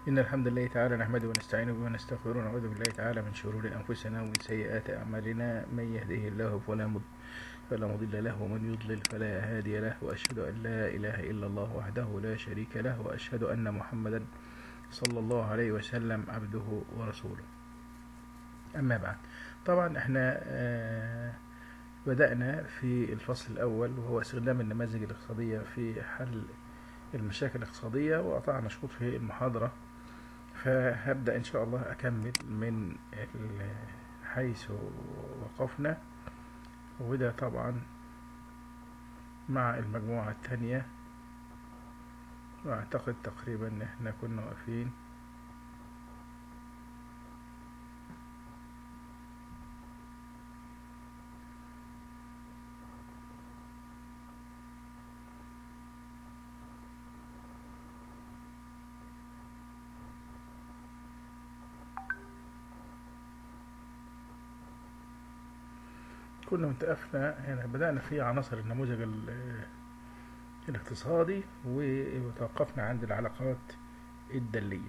إن الحمد لله تعالى نحمده ونستعينه به ونستغفره ونعوذ بالله تعالى من شرور أنفسنا ومن سيئات أعمالنا من يهده الله فلا مضل فلا مضل له ومن يضلل فلا هادي له وأشهد أن لا إله إلا الله وحده لا شريك له وأشهد أن محمدا صلى الله عليه وسلم عبده ورسوله أما بعد طبعا احنا آه بدأنا في الفصل الأول وهو استخدام النماذج الاقتصادية في حل المشاكل الاقتصادية وقطعنا شوط في المحاضرة فهبدأ إن شاء الله أكمل من حيث وقفنا وده طبعا مع المجموعة الثانية وأعتقد تقريبا إن احنا كنا واقفين كنا متقفنا يعني بدأنا في عناصر النموذج الاقتصادي وتوقفنا عند العلاقات الدالية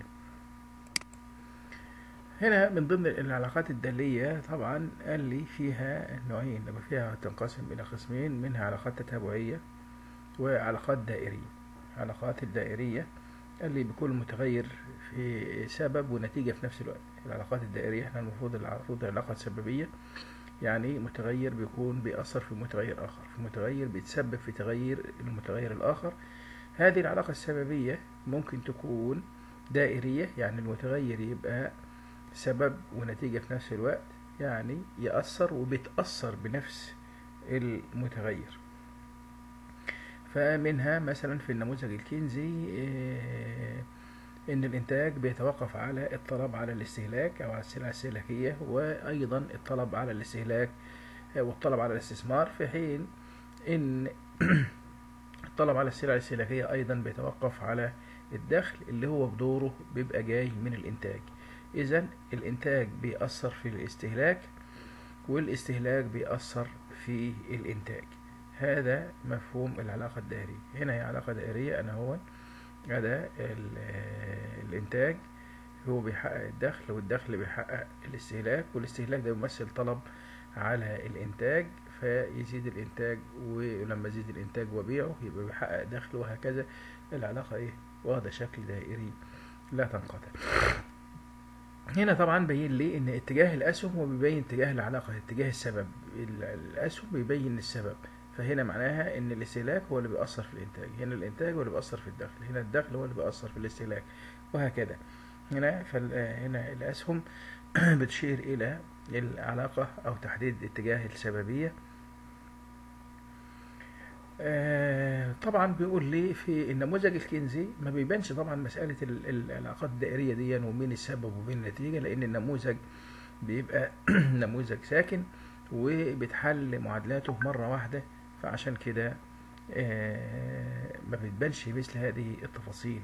هنا من ضمن العلاقات الدالية طبعا قال لي فيها نوعين لما فيها تنقسم إلى قسمين منها علاقات تتابعية وعلاقات دائرية العلاقات الدائرية قال لي بكل متغير في سبب ونتيجة في نفس الوقت العلاقات الدائرية احنا المفروض المفروض علاقة سببية يعني متغير بيكون بيأثر في متغير آخر في متغير بيتسبب في تغير المتغير الآخر هذه العلاقة السببية ممكن تكون دائرية يعني المتغير يبقى سبب ونتيجة في نفس الوقت يعني يأثر وبيتأثر بنفس المتغير فمنها مثلا في النموذج الكينزي ان الانتاج بيتوقف على الطلب على الاستهلاك او على السلع الاستهلاكيه وايضا الطلب على الاستهلاك والطلب على الاستثمار في حين ان الطلب على السلع الاستهلاكيه ايضا بيتوقف على الدخل اللي هو بدوره بيبقى جاي من الانتاج اذا الانتاج بيأثر في الاستهلاك والاستهلاك بيأثر في الانتاج هذا مفهوم العلاقه الدائريه هنا هي علاقه دائريه انا هو هذا الانتاج هو بيحقق الدخل والدخل بيحقق الاستهلاك والاستهلاك ده يمثل طلب على الانتاج فيزيد الانتاج ولما يزيد الانتاج وبيعه يبقى بيحقق دخل وهكذا العلاقة ايه واخدة شكل دائري لا تنقطع هنا طبعا بين لي ان اتجاه الاسهم هو بيبين اتجاه العلاقة اتجاه السبب الاسهم بيبين السبب فهنا معناها ان الاستهلاك هو اللي بيأثر في الانتاج هنا الانتاج هو اللي بيأثر في الدخل هنا الدخل هو اللي بيأثر في الاستهلاك وهكذا هنا هنا الاسهم بتشير الى العلاقة او تحديد اتجاه السببية آه طبعا بيقول لي في النموذج الكنزي ما بيبانش طبعا مسألة العلاقات الدائرية دي ومين السبب ومين النتيجة لان النموذج بيبقى نموذج ساكن وبتحل معادلاته مرة واحدة فعشان كده آه ما بتبانش مثل هذه التفاصيل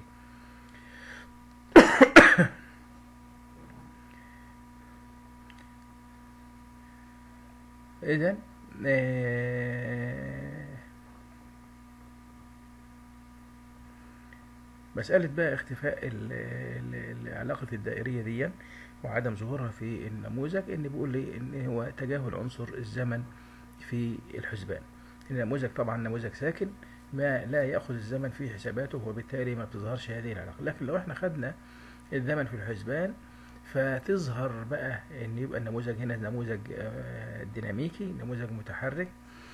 اذا آه مسألة بقى اختفاء العلاقة الدائرية دي وعدم ظهورها في النموذج ان بيقول لي ان هو تجاهل عنصر الزمن في الحسبان النموذج طبعا نموذج ساكن ما لا ياخذ الزمن في حساباته وبالتالي ما بتظهرش هذه العلاقه لكن لو احنا خدنا الزمن في الحسبان فتظهر بقى ان يبقى النموذج هنا نموذج ديناميكي نموذج متحرك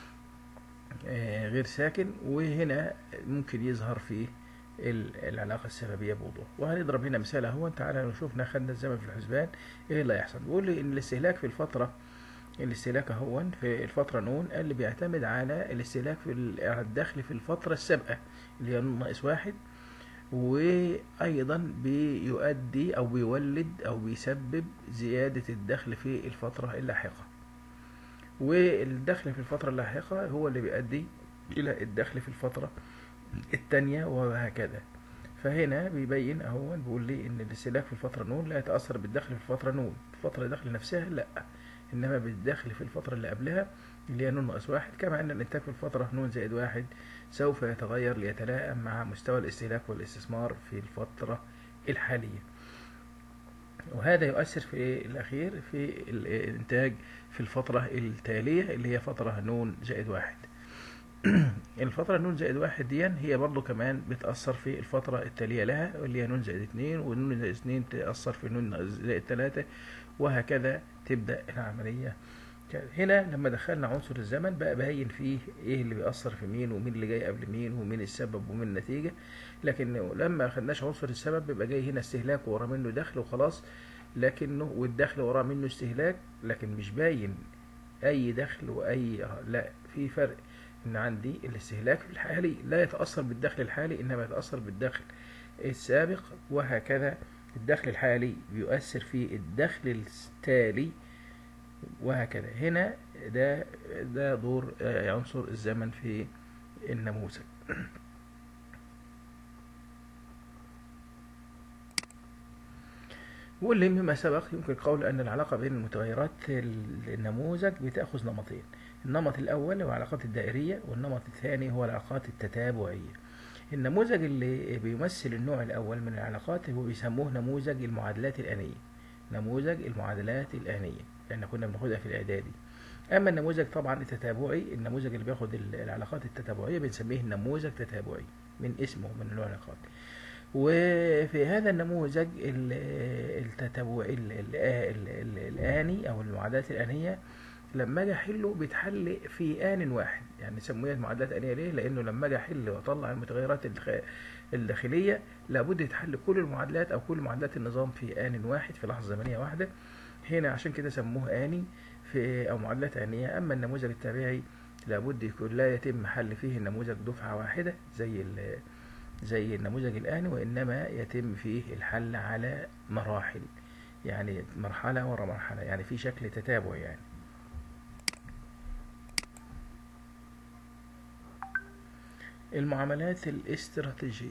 غير ساكن وهنا ممكن يظهر فيه العلاقة السببية بوضوح وهنضرب هنا مثال اهو تعالى لو شفنا خدنا الزمن في الحسبان ايه اللي هيحصل بيقول لي ان الاستهلاك في الفترة الاستهلاك اهو في الفترة نون اللي بيعتمد على الاستهلاك في الدخل في الفترة السابقة اللي هي نون ناقص واحد وايضا بيؤدي او بيولد او بيسبب زيادة الدخل في الفترة اللاحقة والدخل في الفترة اللاحقة هو اللي بيؤدي الى الدخل في الفترة التانية وهكذا فهنا بيبين اهو بيقول لي ان الاستهلاك في الفترة نون لا يتأثر بالدخل في الفترة نون الفترة الدخل نفسها لا انما بالدخل في الفترة اللي قبلها اللي هي نون ناقص واحد كما ان الانتاج في الفترة نون زائد واحد سوف يتغير ليتلائم مع مستوى الاستهلاك والاستثمار في الفترة الحالية وهذا يؤثر في الأخير في الإنتاج في الفترة التالية اللي هي فترة نون زائد واحد الفترة نون زائد واحد دي هي برضو كمان بتأثر في الفترة التالية لها اللي هي نون زائد اتنين ونون زائد اتنين تأثر في نون زائد تلاتة وهكذا تبدأ العملية هنا لما دخلنا عنصر الزمن بقى باين فيه ايه اللي بيأثر في مين ومين اللي جاي قبل مين ومين السبب ومين النتيجة لكن لما ما خدناش عنصر السبب بيبقى جاي هنا استهلاك ورا منه دخل وخلاص لكنه والدخل وراه منه استهلاك لكن مش باين اي دخل واي لا في فرق ان عندي الاستهلاك الحالي لا يتأثر بالدخل الحالي انما يتأثر بالدخل السابق وهكذا الدخل الحالي بيؤثر في الدخل التالي وهكذا هنا ده ده دور عنصر الزمن في النموذج واللي مما سبق يمكن القول أن العلاقة بين المتغيرات النموذج بتأخذ نمطين النمط الأول هو العلاقات الدائرية والنمط الثاني هو العلاقات التتابعية النموذج اللي بيمثل النوع الأول من العلاقات هو بيسموه نموذج المعادلات الآنية نموذج المعادلات الآنية لأن كنا بناخدها في الإعدادي أما النموذج طبعا التتابعي النموذج اللي بياخد العلاقات التتابعية بنسميه نموذج تتابعي من اسمه من العلاقات وفي هذا النموذج التتابعي الآني أو المعادلات الآنية لما اجي احله بيتحل في آن واحد يعني سميت معادلات آنية ليه؟ لأنه لما اجي احل واطلع المتغيرات الداخلية لابد يتحل كل المعادلات أو كل معادلات النظام في آن واحد في لحظة زمنية واحدة هنا عشان كده سموه آني في أو معادلات آنية أما النموذج التابعي لابد يكون لا يتم حل فيه النموذج دفعة واحدة زي زي النموذج الآني وإنما يتم فيه الحل على مراحل يعني مرحلة ورا مرحلة يعني في شكل تتابع يعني المعاملات الاستراتيجية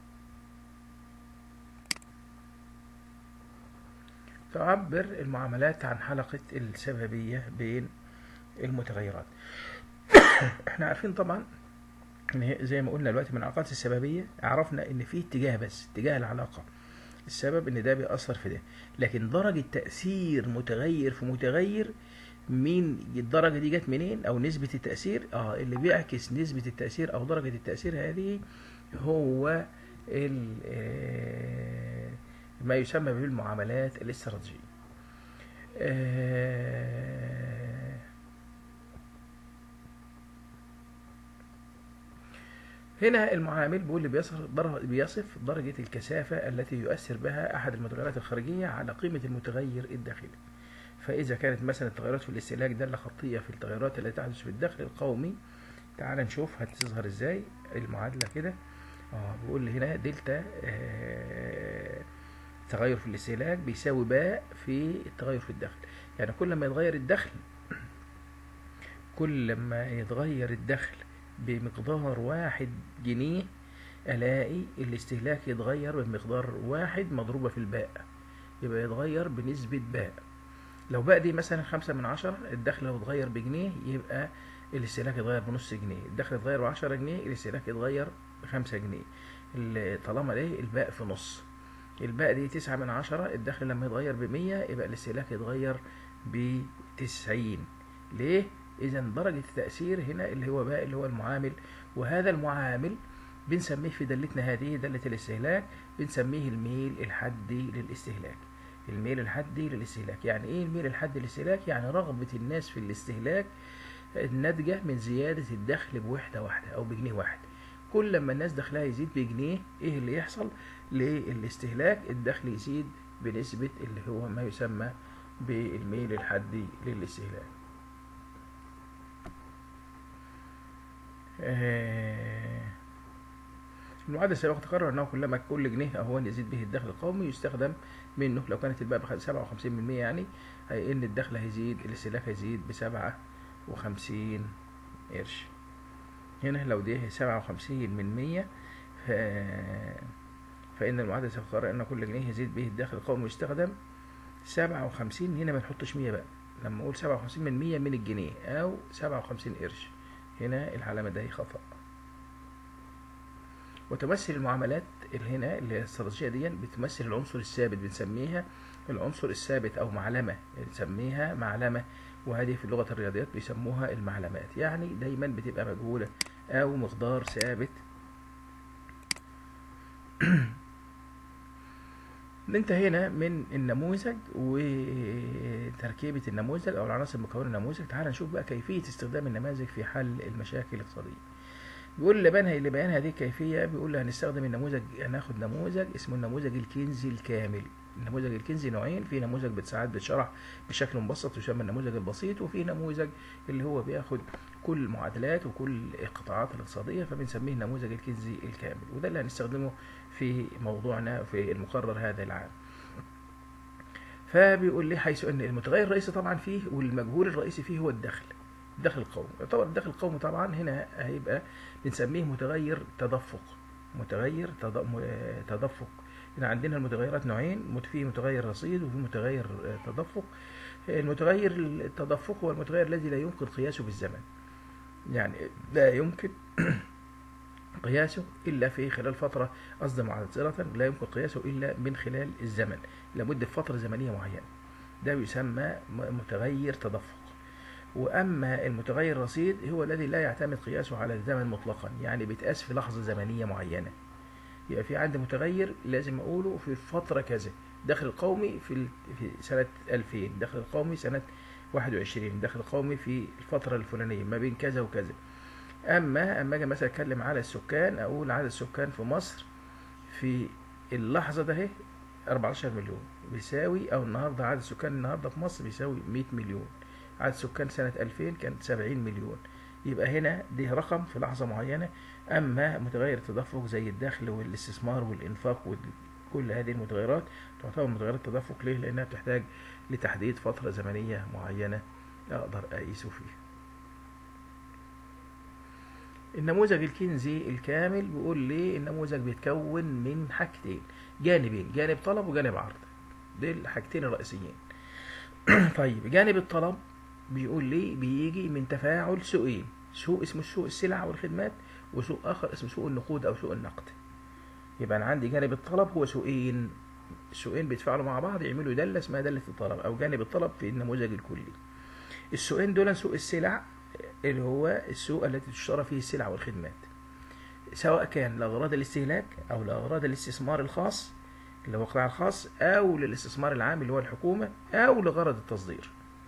تعبر المعاملات عن حلقة السببية بين المتغيرات احنا عارفين طبعا ان زي ما قلنا دلوقتي من العلاقات السببية عرفنا ان في اتجاه بس اتجاه العلاقة السبب ان ده بيأثر في ده لكن درجة تأثير متغير في متغير مين الدرجة دي جت منين او نسبة التأثير اه اللي بيعكس نسبة التأثير او درجة التأثير هذه هو ما يسمى بالمعاملات الاستراتيجية آه هنا المعامل بيقول بيصف بيصف درجة الكثافة التي يؤثر بها أحد المتغيرات الخارجية على قيمة المتغير الداخلي فإذا كانت مثلا التغيرات في الاستهلاك دالة خطية في التغيرات التي تحدث في الدخل القومي تعال نشوف هتظهر ازاي المعادلة كده اه بيقول لي هنا دلتا آه تغير في الاستهلاك بيساوي باء في التغير في الدخل يعني كل ما يتغير الدخل كل ما يتغير الدخل بمقدار واحد جنيه ألاقي الاستهلاك يتغير بمقدار واحد مضروبة في الباء يبقى يتغير بنسبة باء لو باء دي مثلا خمسة من عشرة الدخل لو اتغير بجنيه يبقى الاستهلاك يتغير بنص جنيه الدخل يتغير بعشرة جنيه الاستهلاك يتغير بخمسة جنيه طالما ليه الباء في نص الباء دي تسعة من عشرة الدخل لما يتغير بمية يبقى الاستهلاك يتغير بتسعين ليه؟ إذا درجة التأثير هنا اللي هو باء اللي هو المعامل وهذا المعامل بنسميه في دلتنا هذه دالة الاستهلاك بنسميه الميل الحدي للاستهلاك الميل الحدي للاستهلاك يعني ايه الميل الحدي للاستهلاك يعني رغبة الناس في الاستهلاك الناتجة من زيادة الدخل بوحدة واحدة أو بجنيه واحد كل لما الناس دخلها يزيد بجنيه ايه اللي يحصل للاستهلاك الدخل يزيد بنسبة اللي هو ما يسمى بالميل الحدي للاستهلاك المعادلة السابقة تقرر أنه كلما كل جنيه أهون يزيد به الدخل القومي يستخدم منه لو كانت الباقي بسبعة وخمسين من مية يعني إن الدخل هيزيد الاستهلاك هيزيد بسبعة وخمسين قرش هنا لو دي سبعة وخمسين من مية ف... فإن المعادلة تقرر أن كل جنيه يزيد به الدخل القومي يستخدم سبعة وخمسين هنا ما نحطش مية بقى لما أقول سبعة وخمسين من مية من الجنيه أو سبعة وخمسين قرش هنا العلامة ده خطأ وتمثل المعاملات اللي هنا اللي هي الاستراتيجيه دي بتمثل العنصر الثابت بنسميها العنصر الثابت او معلمه بنسميها معلمه وهذه في لغه الرياضيات بيسموها المعلمات يعني دايما بتبقى مجهوله او مقدار ثابت انتهينا من النموذج وتركيبة النموذج أو العناصر المكونة النموذج تعال نشوف بقى كيفية استخدام النماذج في حل المشاكل الاقتصادية بيقول لبنها لبيان هذه الكيفية بيقول هنستخدم النموذج هناخد نموذج اسمه النموذج الكنزي الكامل النموذج الكنزي نوعين في نموذج بتساعد بتشرح بشكل مبسط يسمى النموذج البسيط وفي نموذج اللي هو بياخد كل المعادلات وكل القطاعات الاقتصادية فبنسميه النموذج الكنزي الكامل وده اللي هنستخدمه في موضوعنا في المقرر هذا العام فبيقول لي حيث ان المتغير الرئيسي طبعا فيه والمجهول الرئيسي فيه هو الدخل الدخل القومي يعتبر الدخل القومي طبعا هنا هيبقى بنسميه متغير تدفق متغير تدفق هنا عندنا المتغيرات نوعين في متغير رصيد وفي متغير تدفق المتغير التدفق هو المتغير الذي لا يمكن قياسه بالزمن يعني لا يمكن قياسه إلا في خلال فترة قصد معذرة لا يمكن قياسه إلا من خلال الزمن لمدة فترة زمنية معينة ده يسمى متغير تدفق وأما المتغير الرصيد هو الذي لا يعتمد قياسه على الزمن مطلقا يعني بيتقاس في لحظة زمنية معينة يبقى في عندي متغير لازم أقوله في فترة كذا دخل القومي في في سنة 2000 دخل القومي سنة 21 دخل القومي في الفترة الفلانية ما بين كذا وكذا اما اما اجي مثلا اتكلم على السكان اقول عدد السكان في مصر في اللحظه ده اهي 14 مليون بيساوي او النهارده عدد السكان النهارده في مصر بيساوي 100 مليون عدد سكان سنه 2000 كانت 70 مليون يبقى هنا دي رقم في لحظه معينه اما متغير التدفق زي الدخل والاستثمار والانفاق وكل هذه المتغيرات تعتبر متغيرات تدفق ليه لانها بتحتاج لتحديد فتره زمنيه معينه اقدر اقيسه فيها النموذج الكنزي الكامل بيقول لي النموذج بيتكون من حاجتين جانبين جانب طلب وجانب عرض دول الحاجتين الرئيسيين طيب جانب الطلب بيقول لي بيجي من تفاعل سوقين سوق اسمه سوق السلع والخدمات وسوق اخر اسمه سوق النقود او سوق النقد يبقى انا عندي جانب الطلب هو سوقين السوقين بيتفاعلوا مع بعض يعملوا داله اسمها داله الطلب او جانب الطلب في النموذج الكلي السوقين دول سوق السلع اللي هو السوق التي تشترى فيه السلع والخدمات سواء كان لأغراض الاستهلاك أو لأغراض الاستثمار الخاص اللي هو القطاع الخاص أو للاستثمار العام اللي هو الحكومة أو لغرض التصدير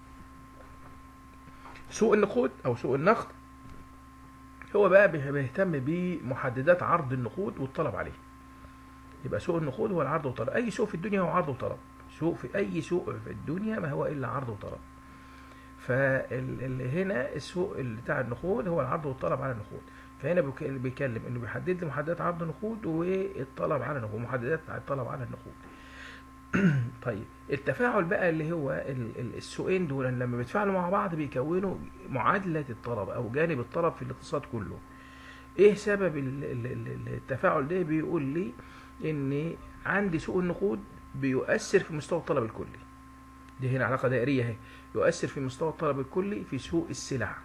سوق النقود أو سوق النقد هو بقى بيهتم بمحددات عرض النقود والطلب عليه يبقى سوق النقود هو العرض والطلب أي سوق في الدنيا هو عرض وطلب سوق في أي سوق في الدنيا ما هو إلا عرض وطلب فاللي هنا السوق بتاع النقود هو العرض والطلب على النقود فهنا بيتكلم انه بيحدد لي محددات عرض النقود والطلب على النقود محددات الطلب على النقود طيب التفاعل بقى اللي هو السوقين دول لما بيتفاعلوا مع بعض بيكونوا معادلة الطلب او جانب الطلب في الاقتصاد كله ايه سبب التفاعل ده بيقول لي ان عندي سوق النقود بيؤثر في مستوى الطلب الكلي دي هنا علاقة دائرية اهي يؤثر في مستوى الطلب الكلي في سوق السلع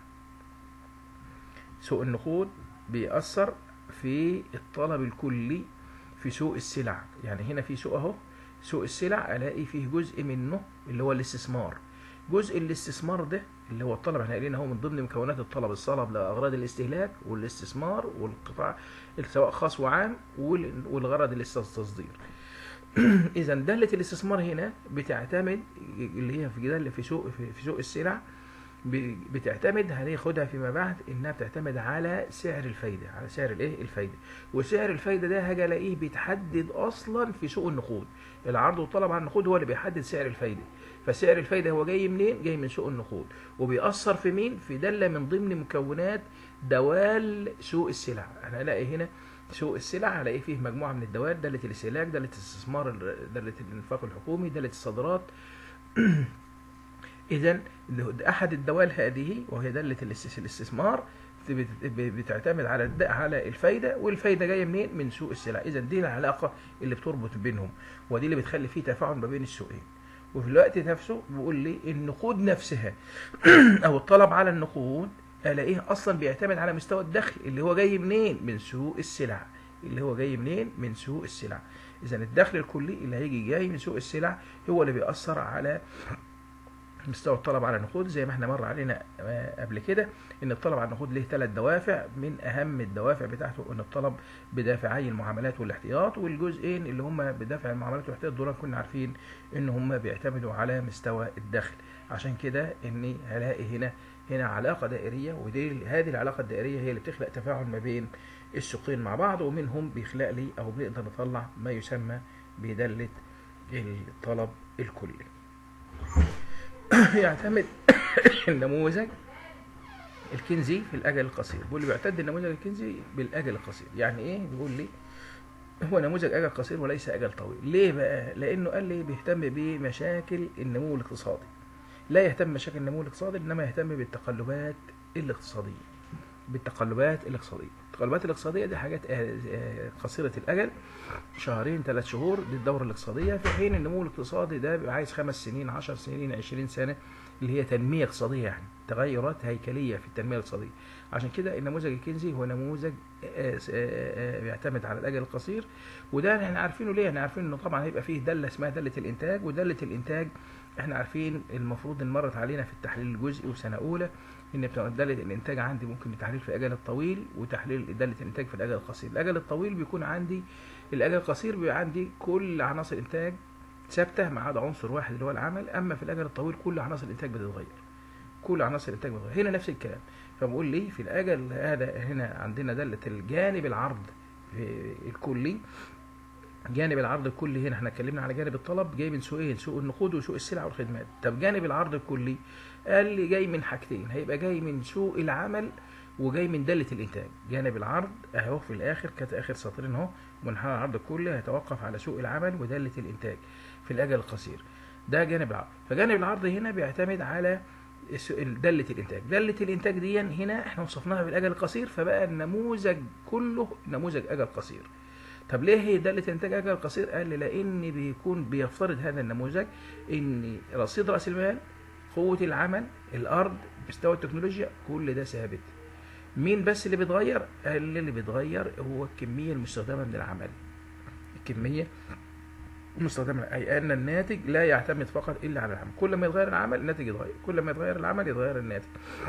سوق النقود بيأثر في الطلب الكلي في سوق السلع يعني هنا في سوق اهو سوق السلع الاقي فيه جزء منه اللي هو الاستثمار جزء الاستثمار ده اللي هو الطلب احنا قايلين اهو من ضمن مكونات الطلب الطلب لاغراض الاستهلاك والاستثمار والقطاع سواء خاص وعام والغرض التصدير اذا داله الاستثمار هنا بتعتمد اللي هي في داله في سوق في سوق السلع بتعتمد هناخدها فيما بعد انها بتعتمد على سعر الفايده على سعر الايه الفايده وسعر الفايده ده هاجي الاقيه بيتحدد اصلا في سوق النقود العرض والطلب على النقود هو اللي بيحدد سعر الفايده فسعر الفايده هو جاي منين جاي من سوق النقود وبيأثر في مين في داله من ضمن مكونات دوال سوق السلع انا الاقي هنا سوق السلع هلاقي فيه مجموعه من الدوال داله الاستهلاك داله الاستثمار داله الانفاق الحكومي داله الصادرات اذا احد الدوال هذه وهي داله الاستثمار بتعتمد على على الفايده والفايده جايه منين من سوق السلع اذا دي العلاقه اللي بتربط بينهم ودي اللي بتخلي فيه تفاعل ما بين السوقين وفي الوقت نفسه بيقول لي النقود نفسها او الطلب على النقود الاقيه اصلا بيعتمد على مستوى الدخل اللي هو جاي منين من سوق السلع اللي هو جاي منين من سوق السلع اذا الدخل الكلي اللي هيجي جاي من سوق السلع هو اللي بيأثر على مستوى الطلب على النقود زي ما احنا مر علينا آه، قبل كده ان الطلب على النقود له ثلاث دوافع من اهم الدوافع بتاعته ان الطلب بدافعي المعاملات والاحتياط والجزئين اللي هم بدافع المعاملات والاحتياط دول كنا عارفين ان هم بيعتمدوا على مستوى الدخل عشان كده اني هلاقي هنا هنا علاقه دائريه ودي هذه العلاقه الدائريه هي اللي بتخلق تفاعل ما بين السوقين مع بعض ومنهم بيخلق لي او بنقدر نطلع ما يسمى بداله الطلب الكلي يعتمد النموذج الكنزي في الاجل القصير بيقول لي بيعتد النموذج الكنزي بالاجل القصير يعني ايه بيقول لي هو نموذج اجل قصير وليس اجل طويل ليه بقى لانه قال لي بيهتم بمشاكل النمو الاقتصادي لا يهتم بمشاكل النمو الاقتصادي انما يهتم بالتقلبات الاقتصاديه بالتقلبات الاقتصاديه التقلبات الاقتصاديه دي حاجات آه، آه، قصيره الاجل شهرين ثلاث شهور دي الدوره الاقتصاديه في حين النمو الاقتصادي ده بيبقى عايز خمس سنين 10 سنين 20 سنه اللي هي تنميه اقتصاديه يعني تغيرات هيكليه في التنميه الاقتصاديه عشان كده النموذج الكنزي هو نموذج آه، آه، آه، بيعتمد على الاجل القصير وده احنا عارفينه ليه احنا عارفين انه طبعا هيبقى فيه داله اسمها داله الانتاج وداله الانتاج احنا عارفين المفروض ان مرت علينا في التحليل الجزئي وسنه اولى ان بتبقى داله الانتاج عندي ممكن بتحليل في الاجل الطويل وتحليل داله الانتاج في الاجل القصير الاجل الطويل بيكون عندي الاجل القصير بيبقى عندي كل عناصر الانتاج ثابته ما عدا عنصر واحد اللي هو العمل اما في الاجل الطويل كل عناصر الانتاج بتتغير كل عناصر الانتاج بتتغير هنا نفس الكلام فبقول لي في الاجل هذا هنا عندنا داله الجانب العرض في الكلي جانب العرض الكلي هنا احنا اتكلمنا على جانب الطلب جاي من سوقين سوق النقود وسوق السلع والخدمات طب جانب العرض الكلي قال لي جاي من حاجتين هيبقى جاي من سوق العمل وجاي من دالة الإنتاج جانب العرض أهو في الآخر كانت آخر سطرين أهو منحنى العرض الكلي هيتوقف على سوق العمل ودالة الإنتاج في الأجل القصير ده جانب العرض فجانب العرض هنا بيعتمد على الس- دالة الإنتاج دالة الإنتاج دي هنا احنا وصفناها بالأجل القصير فبقى النموذج كله نموذج أجل قصير طب ليه هي دالة الإنتاج أجل قصير؟ قال لي لأن بيكون بيفترض هذا النموذج إن رصيد رأس المال قوة العمل الأرض مستوى التكنولوجيا كل ده ثابت مين بس اللي بيتغير؟ قال لي اللي بيتغير هو الكمية المستخدمة من العمل الكمية المستخدمة أي أن الناتج لا يعتمد فقط إلا على العمل كل ما يتغير العمل الناتج يتغير كل ما يتغير العمل يتغير الناتج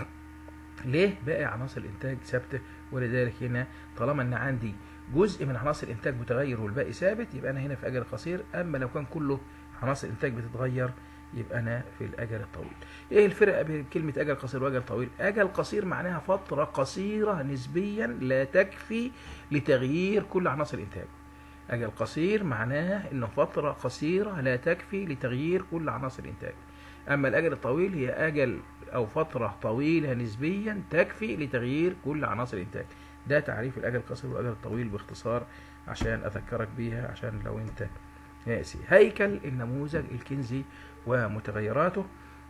ليه باقي عناصر الانتاج ثابته ولذلك هنا طالما ان عندي جزء من عناصر الانتاج متغير والباقي ثابت يبقى انا هنا في اجل قصير اما لو كان كله عناصر الانتاج بتتغير يبقى انا في الاجل الطويل ايه الفرق بين كلمه اجل قصير واجل طويل اجل قصير معناها فتره قصيره نسبيا لا تكفي لتغيير كل عناصر الانتاج اجل قصير معناه انه فتره قصيره لا تكفي لتغيير كل عناصر الانتاج اما الاجل الطويل هي اجل او فتره طويله نسبيا تكفي لتغيير كل عناصر الانتاج ده تعريف الاجل القصير والاجل الطويل باختصار عشان اذكرك بيها عشان لو انت ناسي هيكل النموذج الكنزي ومتغيراته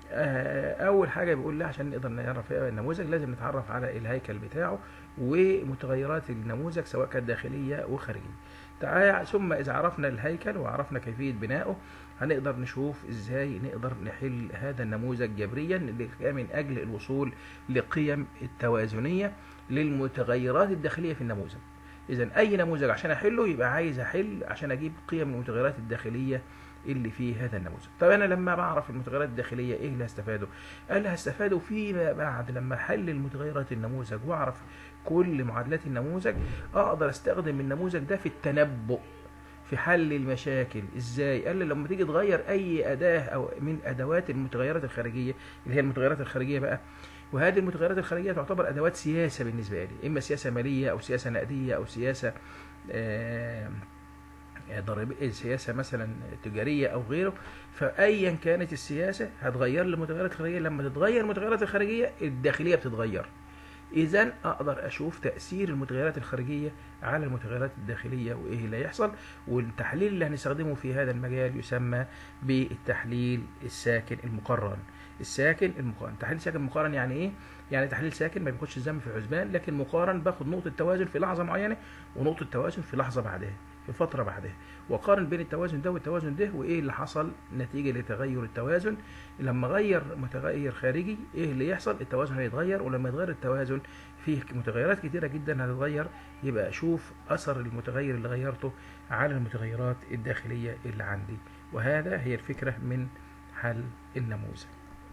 آه، اول حاجه بيقول لها عشان نقدر نعرف ايه النموذج لازم نتعرف على الهيكل بتاعه ومتغيرات النموذج سواء كانت داخليه وخارجيه تعال ثم اذا عرفنا الهيكل وعرفنا كيفيه بنائه هنقدر نشوف ازاي نقدر نحل هذا النموذج جبريا من اجل الوصول لقيم التوازنيه للمتغيرات الداخليه في النموذج اذا اي نموذج عشان احله يبقى عايز احل عشان اجيب قيم المتغيرات الداخليه اللي في هذا النموذج طب انا لما بعرف المتغيرات الداخليه ايه اللي هستفاده قال لي هستفاده فيما بعد لما احلل متغيرات النموذج واعرف كل معادلات النموذج اقدر استخدم النموذج ده في التنبؤ في حل المشاكل ازاي قال لي لما تيجي تغير اي اداه او من ادوات المتغيرات الخارجيه اللي هي المتغيرات الخارجيه بقى وهذه المتغيرات الخارجيه تعتبر ادوات سياسه بالنسبه لي اما سياسه ماليه او سياسه نقديه او سياسه آه ضريبيه سياسه مثلا تجاريه او غيره فايا كانت السياسه هتغير لي المتغيرات الخارجيه لما تتغير المتغيرات الخارجيه الداخليه بتتغير اذا اقدر اشوف تاثير المتغيرات الخارجيه على المتغيرات الداخليه وايه اللي هيحصل والتحليل اللي هنستخدمه في هذا المجال يسمى بالتحليل الساكن المقرن الساكن المقارن تحليل ساكن مقارن يعني ايه يعني تحليل ساكن ما بياخدش الزمن في الحسبان لكن مقارن باخد نقطه توازن في لحظه معينه ونقطه توازن في لحظه بعدها في فترة بعدها وقارن بين التوازن ده والتوازن ده وايه اللي حصل نتيجة لتغير التوازن لما غير متغير خارجي ايه اللي يحصل التوازن هيتغير ولما يتغير التوازن فيه متغيرات كتيرة جدا هتتغير يبقى اشوف اثر المتغير اللي غيرته على المتغيرات الداخلية اللي عندي وهذا هي الفكرة من حل النموذج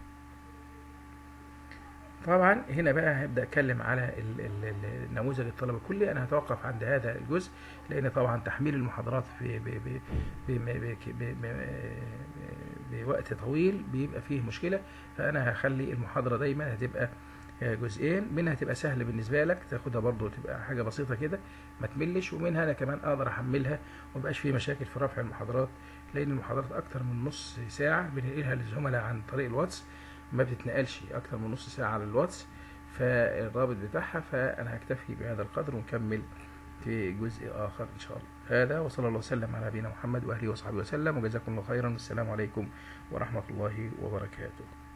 طبعا هنا بقى هبدا اتكلم على ال- ال- ال- النموذج الطلب الكلي انا هتوقف عند هذا الجزء لان طبعا تحميل المحاضرات في ب ب ب ب ب ب بوقت طويل بيبقى فيه مشكله فانا هخلي المحاضره دايما هتبقى جزئين منها تبقى سهل بالنسبه لك تاخدها برضو تبقى حاجه بسيطه كده ما تملش ومنها انا كمان اقدر احملها ومبقاش فيه مشاكل في رفع المحاضرات لان المحاضرات اكتر من نص ساعه بننقلها للزملاء عن طريق الواتس ما بتتنقلش اكتر من نص ساعه على الواتس فالرابط بتاعها فانا هكتفي بهذا القدر ونكمل في جزء اخر ان شاء الله هذا وصلى الله وسلم على نبينا محمد واهله وصحبه وسلم وجزاكم الله خيرا والسلام عليكم ورحمه الله وبركاته